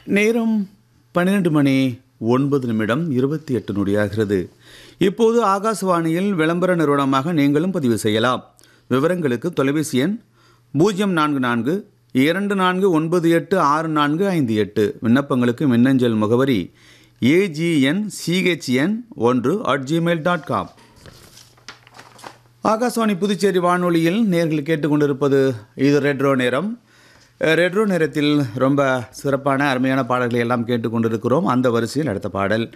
நேரம் பன்னிரண்டு மணி ஒன்பது நிமிடம் இருபத்தி எட்டு நொடியாகிறது இப்போது ஆகாசவாணியில் விளம்பர நிறுவனமாக நீங்களும் பதிவு செய்யலாம் விவரங்களுக்கு தொலைபேசி எண் பூஜ்ஜியம் நான்கு நான்கு இரண்டு நான்கு ஒன்பது எட்டு ஆறு நான்கு ஐந்து எட்டு விண்ணப்பங்களுக்கு மின்னஞ்சல் முகவரி ஏஜிஎன் சிஹெச்என் ஒன்று at Gmail dot com Akashvani Puducherry வானொலியில் நேர்கள் கேட்டுக்கொண்டிருப்பது இது ரெட்ரோ நேரம் அஹ், ரெட்ரோ நேரத்தில் ரொம்ப சிறப்பான அருமையான பாடல்களை எல்லாம் கேட்டுக்கொண்டிருக்கிறோம் அந்த வரிசையில் அடுத்த பாடல்